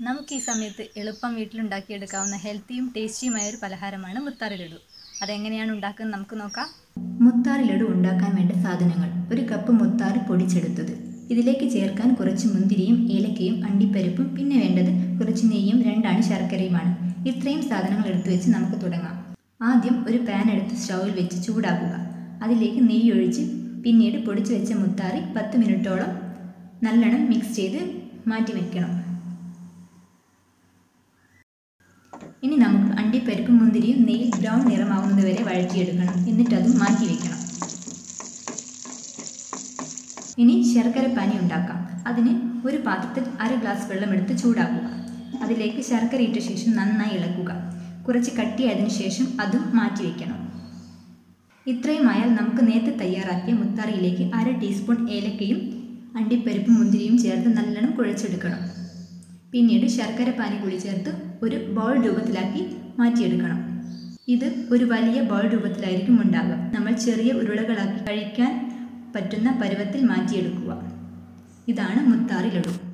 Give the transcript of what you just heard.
നമുക്ക് ഈ സമയത്ത് എളുപ്പം വീട്ടിലുണ്ടാക്കിയെടുക്കാവുന്ന ഹെൽത്തിയും ടേസ്റ്റിയുമായ ഒരു പലഹാരമാണ് മുത്താറി ലഡു അതെങ്ങനെയാണ് ഉണ്ടാക്കുന്നത് നമുക്ക് നോക്കാം മുത്താറി ലഡു ഉണ്ടാക്കാൻ വേണ്ട സാധനങ്ങൾ ഒരു കപ്പ് മുത്താറി പൊടിച്ചെടുത്തത് ഇതിലേക്ക് ചേർക്കാൻ കുറച്ച് മുന്തിരിയും ഏലക്കയും അണ്ടിപ്പരിപ്പും പിന്നെ വേണ്ടത് കുറച്ച് നെയ്യും രണ്ടാണ് ശർക്കരയുമാണ് ഇത്രയും സാധനങ്ങൾ എടുത്തു വെച്ച് നമുക്ക് തുടങ്ങാം ആദ്യം ഒരു പാൻ എടുത്ത് സ്റ്റൗവിൽ വെച്ച് ചൂടാക്കുക അതിലേക്ക് നെയ്യ് ഒഴിച്ച് പിന്നീട് പൊടിച്ചു വെച്ച മുത്താറി പത്ത് മിനിറ്റോളം നല്ലോണം മിക്സ് ചെയ്ത് മാറ്റി വയ്ക്കണം ഇനി നമുക്ക് അണ്ടിപ്പരിപ്പും മുന്തിരിയും നെയ്യിൽ ബ്രൗൺ നിറമാവുന്നത് വരെ വഴറ്റിയെടുക്കണം എന്നിട്ട് അത് മാറ്റി വെക്കണം ഇനി ശർക്കര പാനി ഉണ്ടാക്കാം അതിന് ഒരു പാത്രത്തിൽ അര ഗ്ലാസ് വെള്ളമെടുത്ത് ചൂടാക്കുക അതിലേക്ക് ശർക്കര ഇട്ട ശേഷം നന്നായി ഇളക്കുക കുറച്ച് കട്ടിയായതിനു ശേഷം അതും മാറ്റി വെക്കണം ഇത്രയുമായാൽ നമുക്ക് നേരത്തെ തയ്യാറാക്കിയ മുത്താറിയിലേക്ക് അര ടീസ്പൂൺ ഏലക്കയും അണ്ടിപ്പരിപ്പും മുന്തിരിയും ചേർത്ത് നല്ലോണം കുഴച്ചെടുക്കണം പിന്നീട് ശർക്കര പാനി കൂടി ചേർത്ത് ഒരു ബോൾ രൂപത്തിലാക്കി മാറ്റിയെടുക്കണം ഇത് ഒരു വലിയ ബോൾ രൂപത്തിലായിരിക്കും ഉണ്ടാകുക നമ്മൾ ചെറിയ ഉരുളകളാക്കി കഴിക്കാൻ പറ്റുന്ന പരുവത്തിൽ മാറ്റിയെടുക്കുക ഇതാണ് മുത്താറി ലഡു